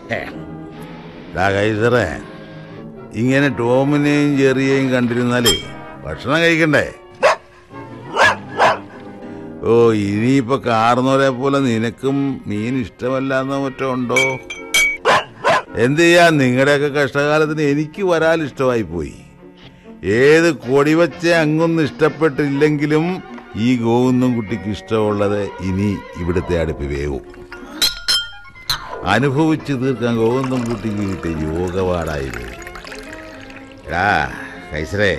ഡാ കൈസറേ ഇങ്ങനെ ടോമിനെയും ജെറിയെയും കണ്ടിരുന്നാലേ ഭക്ഷണം കഴിക്കണ്ടേ ഓ ഇനിയിപ്പൊ കാർന്നോരെ പോലെ നിനക്കും മീൻ ഇഷ്ടമല്ലാന്നോ മറ്റോ ഉണ്ടോ എന്ത് ചെയ്യാ നിങ്ങളുടെയൊക്കെ കഷ്ടകാലത്തിന് എനിക്ക് വരാൽ ഇഷ്ടമായി പോയി ഏത് കൊടിവച്ച അങ്ങൊന്നും ഇഷ്ടപ്പെട്ടില്ലെങ്കിലും ഈ ഗോവുന്നും കുട്ടിക്ക് ഇഷ്ടമുള്ളത് ഇനി ഇവിടുത്തെ അടുപ്പ് വേവും അനുഭവിച്ചു തീർക്കാൻ ഗോവിന്ദം കുട്ടിക്ക് കിട്ടിയ യോഗപാടായി പോയി എടാ കൈസരേ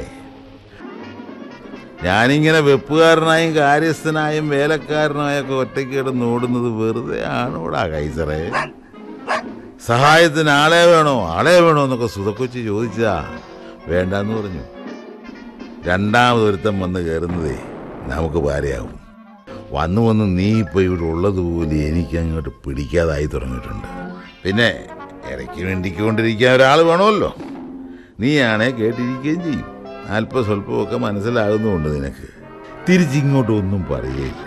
ഞാനിങ്ങനെ വെപ്പുകാരനായും കാര്യസ്ഥനായും വേലക്കാരനായൊക്കെ ഒറ്റയ്ക്ക് കിടന്ന് ഓടുന്നത് വെറുതെ ആണോടാ കൈസറേ സഹായത്തിന് ആളെ വേണോ ആളെ വേണോ എന്നൊക്കെ സുതക്കൊച്ചി ചോദിച്ചതാ വേണ്ടെന്ന് പറഞ്ഞു രണ്ടാമതൊരുത്തം വന്ന് കയറുന്നതേ നമുക്ക് ഭാര്യയാവും വന്നു വന്ന് നീ ഇപ്പൊ ഇവിടെ ഉള്ളതുപോലെ എനിക്ക് അങ്ങോട്ട് പിടിക്കാതായി തുടങ്ങിയിട്ടുണ്ട് പിന്നെ ഇടയ്ക്ക് വേണ്ടിക്കൊണ്ടിരിക്കാൻ ഒരാൾ വേണമല്ലോ നീയാണേ കേട്ടിരിക്കുകയും ചെയ്യും അല്പ സ്വല്പമൊക്കെ മനസ്സിലാകുന്നുണ്ട് നിനക്ക് തിരിച്ചിങ്ങോട്ട് ഒന്നും പറയുകയില്ല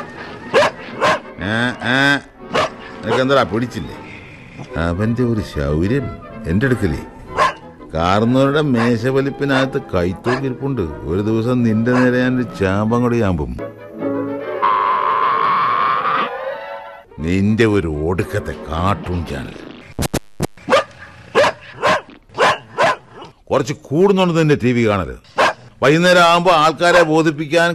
ആ, ആ, നിനക്കെന്താ പിടിച്ചില്ലേ അവന്റെ ഒരു ശൗര്യം എൻ്റെ അടുക്കലേ കാർന്നവരുടെ മേശവലിപ്പിനകത്ത് കൈത്തോക്കിരിപ്പുണ്ട് ഒരു ദിവസം നിന്റെ നേരെ ഞാൻ ഒരു ചാമ്പം കൂടി ചാമ്പും നിന്റെ ഒരു ഒടുക്കത്തെ കാർട്ടൂൺ ചാനൽ കുറച്ച് കൂടുന്നുണ്ട് നിന്റെ ടി വി കാണരുത് വൈകുന്നേരം ആകുമ്പോൾ ആൾക്കാരെ ബോധിപ്പിക്കാൻ